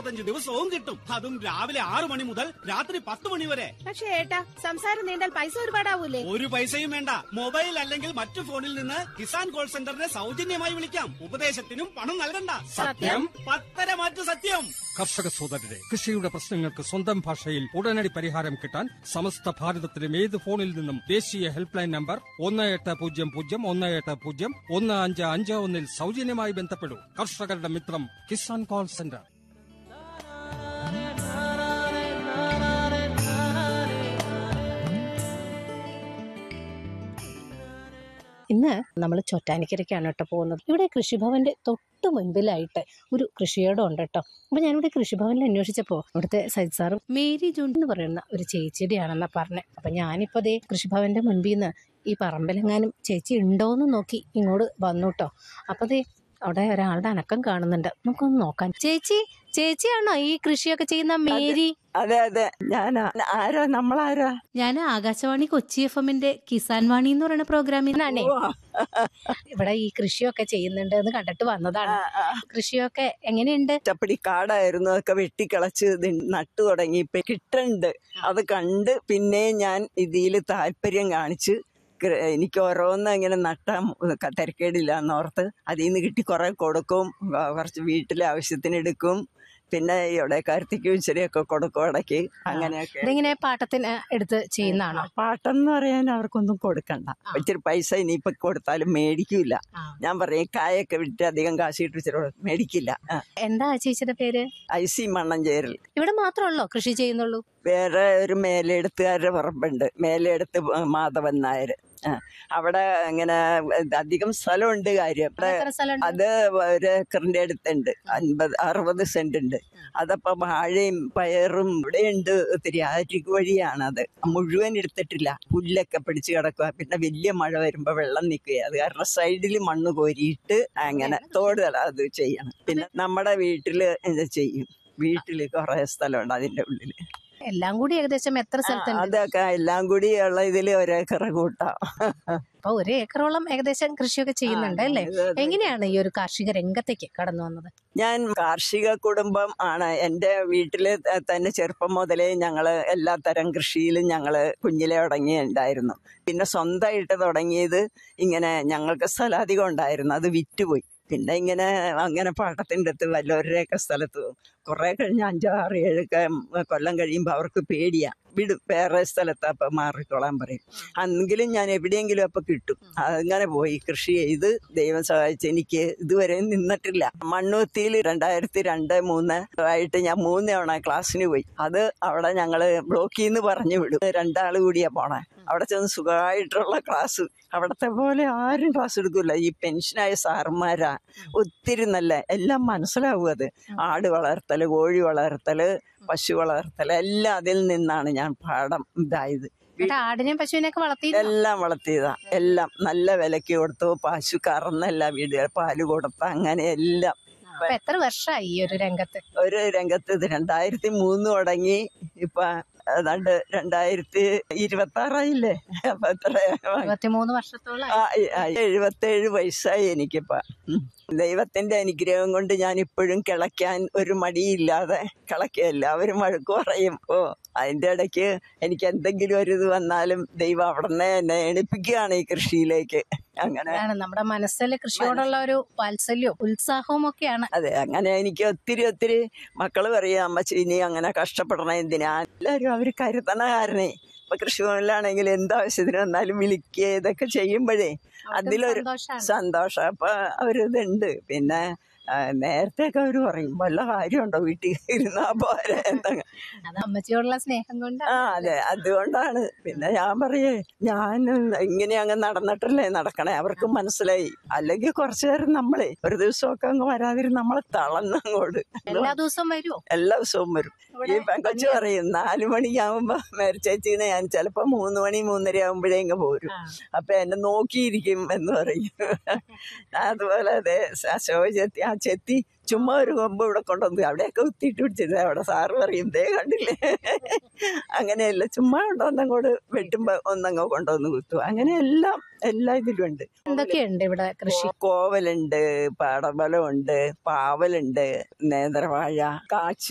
അറുപത്തഞ്ച് ദിവസവും കിട്ടും അതും രാവിലെ ആറു മണി മുതൽ രാത്രി പത്ത് മണി വരെ പക്ഷേ ഏട്ടാ സംസാരം നീണ്ടാൽ പൈസ ഒരുപാടാവൂലേ ഒരു പൈസയും വേണ്ട മൊബൈൽ അല്ലെങ്കിൽ മറ്റു ഫോണിൽ നിന്ന് കിസാൻ കോൾ സെന്ററിനെ സൗജന്യമായി വിളിക്കാം ഉപദേശത്തിനും പണം നൽകണ്ട സത്യം? പത്തര മാറ്റു സത്യം കർഷക സോദരരെ കൃഷിയുടെ പ്രശ്നങ്ങൾക്ക് സ്വന്തം ഭാഷയിൽ ഉടനടി പരിഹാരം കിട്ടാൻ സമസ്ത ഭാരതത്തിലും ഏത് ഫോണിൽ നിന്നും ദേശീയ ഹെൽപ്പ് ലൈൻ നമ്പർ ഒന്ന് എട്ട് പൂജ്യം പൂജ്യം ഒന്ന് എട്ട് പൂജ്യം ഒന്ന് അഞ്ച് അഞ്ച് ഒന്നിൽ സൗജന്യമായി ബന്ധപ്പെടൂ കർഷകരുടെ മിത്രം കിസാൻ കോൾ സെന്റർ ഇന്ന് നമ്മൾ ചൊറ്റാനിക്കരയ്ക്കാണ് കേട്ടോ പോകുന്നത് ഇവിടെ കൃഷിഭവന്റെ തൊട്ട് മുൻപിലായിട്ട് ഒരു കൃഷിയിടം ഉണ്ട് കേട്ടോ അപ്പൊ ഞാനിവിടെ കൃഷിഭവനിൽ അന്വേഷിച്ചപ്പോൾ ഇവിടുത്തെ സജിത് സാറും മേരി ജോൺ എന്ന് പറയുന്ന ഒരു ചേച്ചിയുടെയാണെന്നാ പറഞ്ഞത് അപ്പൊ ഞാനിപ്പോ ദേ കൃഷിഭവന്റെ മുൻപിൽ നിന്ന് ഈ പറമ്പിലെങ്ങാനും ചേച്ചി ഉണ്ടോന്ന് നോക്കി ഇങ്ങോട്ട് വന്നു കേട്ടോ അപ്പൊ ദേ അവിടെ ഒരാളുടെ അനക്കം കാണുന്നുണ്ട് നമുക്കൊന്ന് നോക്കാം ചേച്ചി ചേച്ചിയാണോ ഈ കൃഷിയൊക്കെ ചെയ്യുന്ന മേരി അതെ അതെ ഞാനാ ആരാ നമ്മളാരാ ഞാൻ ആകാശവാണി കൊച്ചി എഫ് എമ്മിന്റെ കിസാൻ വാണി എന്ന് പറയുന്ന പ്രോഗ്രാമിൽ നിന്നാണേ ഇവിടെ ഈ കൃഷിയൊക്കെ ചെയ്യുന്നുണ്ട് എന്ന് കണ്ടിട്ട് വന്നതാണ് കൃഷിയൊക്കെ എങ്ങനെയുണ്ട് ചപ്പടി കാടായിരുന്നു അതൊക്കെ വെട്ടിക്കളച്ച് ഇത് നട്ടു തുടങ്ങി ഇപ്പൊ കിട്ടണ്ട് അത് കണ്ട് പിന്നെ ഞാൻ ഇതിൽ താല്പര്യം കാണിച്ച് ഗ്ര- എനിക്ക് ഓരോന്ന് ഇങ്ങനെ നട്ടാൻ തിരക്കേടില്ല എന്നോർത്ത് അതിൽ നിന്ന് കിട്ടി കുറെ കൊടുക്കും വ- കുറച്ച് വീട്ടിലെ ആവശ്യത്തിന് എടുക്കും പിന്നെ ഇവിടെ കാർത്തിക്കും ഇച്ചിരിയൊക്കെ കൊടുക്കും ഇടയ്ക്ക് അങ്ങനെയൊക്കെ ഇതിങ്ങനെ പാട്ടത്തിന് എടുത്ത് ചെയ്യുന്നതാണോ പാട്ടെന്ന് പറയാൻ അവർക്കൊന്നും കൊടുക്കണ്ട ഇച്ചിരി പൈസ ഇനിയിപ്പൊ കൊടുത്താലും മേടിക്കൂല ഞാൻ പറയും കായൊക്കെ വിറ്റ് അധികം കാശ് കിട്ടി ഇച്ചിരി കൊടുക്കും. മേടിക്കില്ല ആ. എന്താ ചേച്ചിയുടെ പേര് ഐ സി മണ്ണഞ്ചേരൽ ഇവിടെ മാത്രമല്ലോ കൃഷി ചെയ്യുന്നുള്ളൂ വേറെ ഒരു മേലെടുത്തുകാരുടെ പറമ്പുണ്ട് മേലെടുത്ത് മാധവൻ നായർ ആ. അവിടെ ഇങ്ങനെ അധികം സ്ഥലമുണ്ട് കാര്യം അവിടെ എത്ര സ്ഥലമുണ്ട് അത് ഒരു ഏക്കറിന്റെ അടുത്തുണ്ട് അൻപത് അറുപത് സെന്റ് ഉണ്ട് അതപ്പോ വാഴയും പയറും ഇവിടെയുണ്ട് ഒത്തിരി ആറ്റിക്ക് വഴിയാണത് മുഴുവൻ എടുത്തിട്ടില്ല പുല്ലൊക്കെ പിടിച്ച് കിടക്കുക പിന്നെ വലിയ മഴ വരുമ്പോ വെള്ളം നിൽക്കുക അത് കാരണം സൈഡിൽ മണ്ണ് കോരിയിട്ട് അങ്ങനെ തോട് അത് ചെയ്യണം പിന്നെ നമ്മുടെ വീട്ടില് ഇത് ചെയ്യും വീട്ടില് കുറെ സ്ഥലമുണ്ട് അതിന്റെ ഉള്ളില് എല്ലാം കൂടി ഏകദേശം എത്ര സ്ഥലത്തുണ്ട് അതൊക്കെ എല്ലാം കൂടി ഉള്ള ഇതില് ഒരേക്കറ കൂട്ടാം അപ്പൊ ഒരു ഏക്കറോളം ഏകദേശം കൃഷിയൊക്കെ ചെയ്യുന്നുണ്ട് അല്ലേ എങ്ങനെയാണ് ഈ ഒരു കാർഷിക രംഗത്തേക്ക് കടന്നു വന്നത് ഞാൻ കാർഷിക കുടുംബം ആണ് എൻ്റെ വീട്ടില് ത- തന്നെ ചെറുപ്പം മുതലേ ഞങ്ങള് എല്ലാ തരം കൃഷിയിലും ഞങ്ങള് കുഞ്ഞിലെ തുടങ്ങിയുണ്ടായിരുന്നു പിന്നെ സ്വന്തമായിട്ട് തുടങ്ങിയത് ഇങ്ങനെ ഞങ്ങൾക്ക് സ്ഥലാധികം ഉണ്ടായിരുന്നു അത് വിറ്റുപോയി പിന്നെ ഇങ്ങനെ അങ്ങനെ പാട്ടത്തിൻ്റെ അടുത്ത് വല്ലവരുടെയൊക്കെ സ്ഥലത്ത് പോകും കുറെ കഴിഞ്ഞ് അഞ്ചാറ് ഏഴ് ക- കൊല്ലം കഴിയുമ്പോൾ അവർക്ക് പേടിയാ വിടും വേറെ സ്ഥലത്ത് അപ്പം മാറിക്കോളാൻ പറയും അന്നെങ്കിലും ഞാൻ എവിടെയെങ്കിലും അപ്പം കിട്ടും അങ്ങനെ പോയി കൃഷി ചെയ്ത് ദൈവം സഹായിച്ച് എനിക്ക് ഇതുവരെ നിന്നിട്ടില്ല മണ്ണുത്തിയിൽ രണ്ടായിരത്തി രണ്ട് മൂന്ന് ആയിട്ട് ഞാൻ മൂന്ന് തവണ ക്ലാസ്സിന് പോയി അത് അവിടെ ഞങ്ങള് ബ്ലോക്കിൽ നിന്ന് പറഞ്ഞു വിടും രണ്ടാൾ കൂടിയാ പോണേ അവിടെ ചെന്ന് സുഖമായിട്ടുള്ള ക്ലാസ് അവിടത്തെ പോലെ ആരും ക്ലാസ് എടുക്കില്ല ഈ പെൻഷനായ സാറന്മാരാ ഒത്തിരി നല്ല എല്ലാം മനസ്സിലാവും അത് ആട് വളർത്തല് കോഴി വളർത്തല് പശു വളർത്തല് എല്ലാം അതിൽ നിന്നാണ് ഞാൻ പാഠം ഇതായത് എന്നിട്ട് ആടിനെയും പശുവിനെയൊക്കെ വളർത്തി എല്ലാം വളർത്തിയതാ എല്ലാം നല്ല വിലക്ക് കൊടുത്തു പശു കറന്നല്ല വീടുകൾ പാല് കൊടുത്ത അങ്ങനെ എല്ലാം അപ്പൊ എത്ര വർഷമായി ഈ ഒരു രംഗത്ത് ഒരു രംഗത്ത് ഇത് രണ്ടായിരത്തി മൂന്ന് തുടങ്ങി ഇപ്പൊ ഏതാണ്ട് രണ്ടായിരത്തി ഇരുപത്തി ആറായില്ലേ അപ്പൊ എത്ര ഇരുപത്തിമൂന്ന് വർഷത്തോളം എഴുപത്തേഴ് വയസ്സായി എനിക്കിപ്പോ ഉം. ദൈവത്തിന്റെ അനുഗ്രഹം കൊണ്ട് ഞാൻ ഇപ്പോഴും കിളയ്ക്കാൻ ഒരു മടിയില്ലാതെ കിളയ്ക്കുക എല്ലാവരും വഴക്ക് പറയും ഓ അതിന്റെ ഇടയ്ക്ക് എനിക്ക് എന്തെങ്കിലും ഒരു ഇത് വന്നാലും ദൈവം അവിടെ നിന്ന് എന്നെ എണിപ്പിക്കുകയാണ് ഈ കൃഷിയിലേക്ക് അങ്ങനെ അതാണ് നമ്മുടെ മനസ്സിൽ കൃഷിയോടുള്ള ഒരു വാത്സല്യവും ഉത്സാഹവും ഒക്കെയാണ് അതെ അങ്ങനെ എനിക്ക് ഒത്തിരി ഒത്തിരി മക്കള് പറയും അമ്മച്ചി ഇനി അങ്ങനെ കഷ്ടപ്പെടണം എന്തിനാ എല്ലാവരും അവർ കരുതണ കാരണേ ഇപ്പൊ കൃഷിഭവനിലാണെങ്കിൽ എന്താവശ്യത്തിന് വന്നാലും വിളിക്കുക ഇതൊക്കെ ചെയ്യുമ്പോഴേ അതിലൊരു സന്തോഷാണ്. സന്തോഷം അപ്പൊ അവരിതുണ്ട് പിന്നെ ആ, നേരത്തെയൊക്കെ അവര് പറയും വല്ല കാര്യമുണ്ടോ വീട്ടിൽ ഇരുന്നാ പോരെ എന്നൊക്കെ അത് അമ്മച്ചിയോടുള്ള സ്നേഹം കൊണ്ട് ആ അതെ അതുകൊണ്ടാണ് പിന്നെ ഞാൻ പറയേ ഞാൻ ഇങ്ങനെ അങ്ങ് നടന്നിട്ടല്ലേ നടക്കണേ അവർക്ക് മനസ്സിലായി അല്ലെങ്കിൽ കുറച്ചു നേരം നമ്മളെ ഒരു ദിവസമൊക്കെ അങ്ങ് വരാതിരുന്ന് നമ്മളെ തളന്നങ്ങോട്ട് എല്ലാ ദിവസവും വരുമോ എല്ലാ ദിവസവും വരും ഈ പെങ്കൊച്ചു പറയും നാലു മണിയാവുമ്പോ മേരിച്ചേച്ചിന്ന് ഞാൻ ചിലപ്പോ മൂന്ന് മണി മൂന്നര ആവുമ്പോഴേ ഇങ്ങ് പോരും അപ്പൊ എന്നെ നോക്കിയിരിക്കും എന്ന് പറയും അതുപോലെ അതെ ശോഭ ചെത്തി ആ ചെത്തി ചുമ്മാ ഒരു കൊമ്പ് ഇവിടെ കൊണ്ടുവന്ന് അവിടെയൊക്കെ കുത്തിയിട്ട് പിടിച്ചിട്ട് അവിടെ സാറ് പറയും ദേ കണ്ടില്ലേ അങ്ങനെയല്ല ചുമ്മാ കൊണ്ടുവന്നങ്ങോട്ട് വെട്ടുമ്പോ ഒന്നങ്ങ് കൊണ്ടുവന്ന് കുത്തും അങ്ങനെ എല്ലാം എല്ലാ ഇതിലും ഉണ്ട് എന്തൊക്കെയുണ്ട് ഇവിടെ കൃഷി കോവലുണ്ട് പാടബലമുണ്ട് പാവലുണ്ട് നേന്ത്രവാഴ കാച്ചി